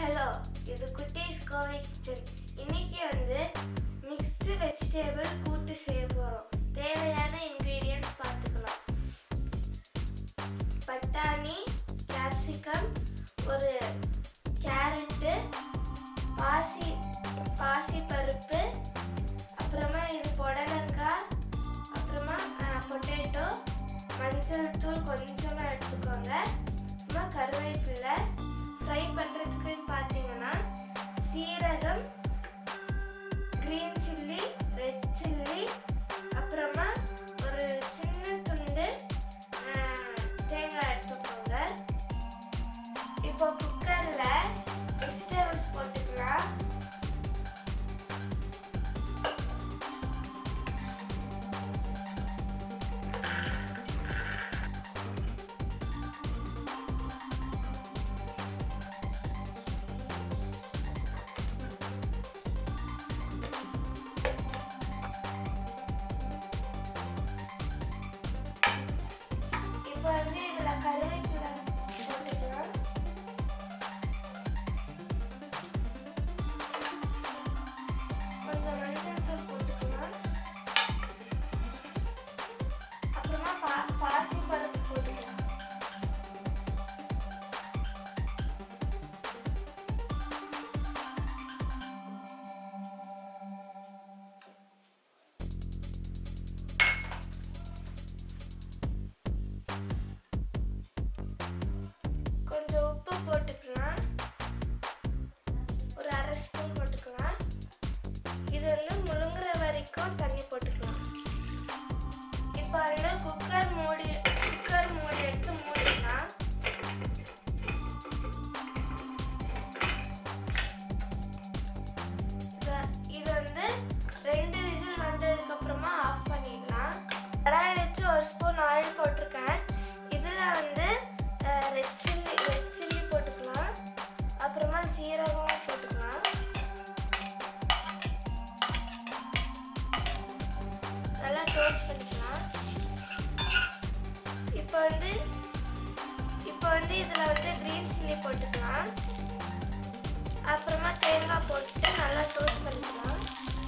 hello இது குட்டீஸ் Kovai kitchen இன்னைக்கு வந்து மிக்ஸ்டு வெஜிடபிள் கூட்டு செய்ய போகிறோம் தேவையான இன்க்ரீடியன்ட்ஸ் பார்த்துக்கலாம் பட்டாணி கேப்சிகம் ஒரு கேரட்டு பாசி பாசி பருப்பு அப்புறமா இது புடலங்காய் அப்புறமா பொட்டேட்டோ மஞ்சள் தூள் கொஞ்சமாக எடுத்துக்கோங்க அப்புறமா கருவேப்பிலை ஃப்ரை பண்ணுறதுக்குன்னு பார்த்தீங்கன்னா சீரகம் க்ரீன் சில்லி ரெட் சில்லி அப்புறமா ஒரு சின்ன துண்டு ஆஹ், தேங்காய் எடுத்துக்கோங்க இப்போ குக்கரில் வெஜிடபிள்ஸ் போட்டுக்கலாம் இப்போ வந்து இதில் கருவேப்பிலை போட்டுக்கலாம் கொஞ்சம் மஞ்சள் தூள் போட்டுக்கலாம் அப்புறமா பா பாசி பருப்பு போட்டுக்கலாம் கொஞ்சம் உப்பு போட்டுக்கலாம் ஒரு அரை ஸ்பூன் போட்டுக்கலாம் இது வந்து முழுங்குற வரைக்கும் தண்ணி போட்டுக்கலாம் இப்போ வந்து குக்கர் மூடி குக்கர் மூடி எடுத்து மூடிக்கலாம் இத- இது வந்து ரெண்டு விசில் வந்ததுக்கு அப்புறமா ஆஃப் பண்ணிடலாம் கடாய் வச்சு ஒரு ஸ்பூன் ஆயில் போட்டிருக்கேன் இதில் வந்து ரெட் சில்லி ரெட் சில்லி போட்டுக்கலாம் அப்புறமா சீரகம் போட்டுக்கலாம் நல்லா டோஸ்ட் பண்ணிக்கலாம் இப்போ வந்து இப்போ வந்து இதில் வந்து க்ரீன் சில்லி போட்டுக்கலாம் அப்புறமா தேங்காய் போட்டு நல்லா டோஸ்ட் பண்ணிக்கலாம்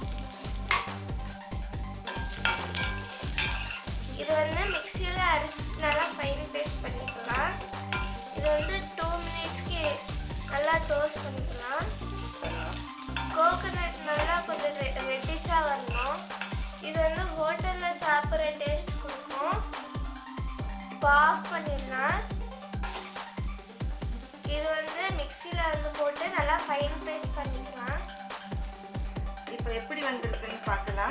இது வந்து மிக்சியில் அரிசி நல்லா ஃபைன் பேஸ்ட் பண்ணிக்கலாம் இது வந்து டூ மினிட்ஸ்க்கு நல்லா டோஸ்ட் பண்ணிக்கலாம் கோகோனட் நல்லா கொஞ்சம் ரெட்டிஷாக வரணும் இது வந்து ஹோட்டலில் சாப்பிட்ற டேஸ்ட் கொடுக்கும் இப்போ ஆஃப் பண்ணிடலாம் இது வந்து மிக்சியில் வந்து போட்டு நல்லா ஃபைன் பேஸ்ட் பண்ணிக்கலாம் இப்போ எப்படி வந்திருக்குன்னு பார்க்கலாம்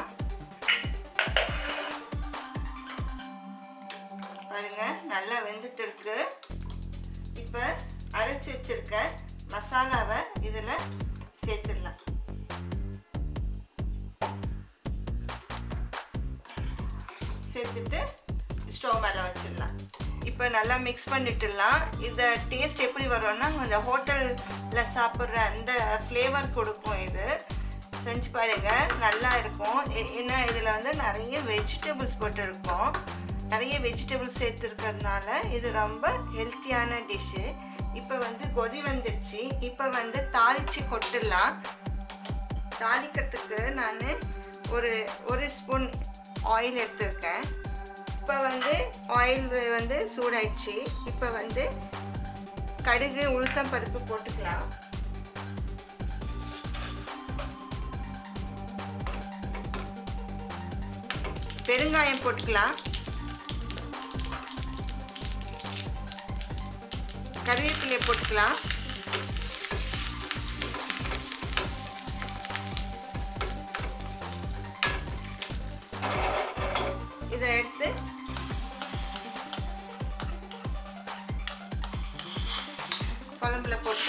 பாருங்க நல்லா வெந்துட்டு இருக்கு இப்போ அரைச்சி வச்சிருக்க மசாலாவை இதில் சேர்த்துடலாம் சேர்த்துட்டு ஸ்டவ் மேலே வச்சிடலாம் இப்போ நல்லா மிக்ஸ் பண்ணிட்டுலாம் இதை டேஸ்ட் எப்படி வரும்னா இந்த ஹோட்டலில் சாப்பிட்ற அந்த ஃப்ளேவர் கொடுக்கும் இது செஞ்சு பாருங்க நல்லா இருக்கும் ஏ- ஏன்னா இதில் வந்து நிறைய வெஜிடபிள்ஸ் போட்டிருக்கோம் நிறைய வெஜிடபிள்ஸ் சேர்த்துருக்கிறதுனால இது ரொம்ப ஹெல்த்தியான டிஷ்ஷு இப்போ வந்து கொதி வந்துருச்சு இப்போ வந்து தாளித்து கொட்டிடலாம் தாளிக்கிறதுக்கு நான் ஒரு ஒரு ஸ்பூன் ஆயில் எடுத்திருக்கேன் இப்போ வந்து ஆயில் வந்து சூடாயிடுச்சு இப்போ வந்து கடுகு உளுத்தம் பருப்பு போட்டுக்கலாம் பெருங்காயம் போட்டுக்கலாம் கருவேப்பிலை போட்டுக்கலாம் இதை எடுத்து குழம்புல போட்டு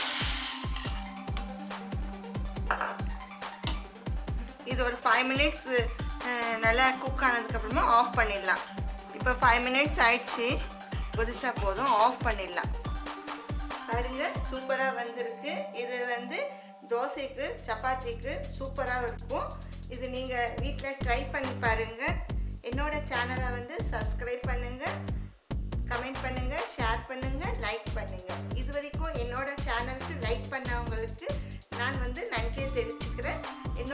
இது ஒரு ஃபைவ் மினிட்ஸ் நல்லா குக் ஆனதுக்கப்புறமா ஆஃப் பண்ணிடலாம் இப்போ ஃபைவ் மினிட்ஸ் ஆயிடுச்சு கொதிச்சா போதும் ஆஃப் பண்ணிடலாம் பாருங்க சூப்பராக வந்திருக்கு இது வந்து தோசைக்கு சப்பாத்திக்கு சூப்பராக இருக்கும் இது நீங்கள் வீட்டில் ட்ரை பண்ணி பாருங்கள் என்னோட சேனலை வந்து சப்ஸ்கிரைப் பண்ணுங்கள் கமெண்ட் பண்ணுங்கள் ஷேர் பண்ணுங்கள் லைக் பண்ணுங்கள் இது வரைக்கும் என்னோட சேனலுக்கு லைக் பண்ண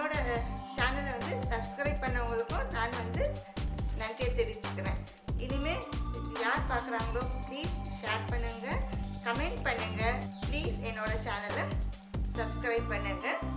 என்னோட சேனலை வந்து சப்ஸ்கிரைப் பண்ணவங்களுக்கும் நான் வந்து நன்றியை தெரிவிச்சுக்கிறேன் இனிமேல் யார் பார்க்குறாங்களோ ப்ளீஸ் ஷேர் பண்ணுங்கள் கமெண்ட் பண்ணுங்கள் ப்ளீஸ் என்னோட சேனலை சப்ஸ்கிரைப் பண்ணுங்கள்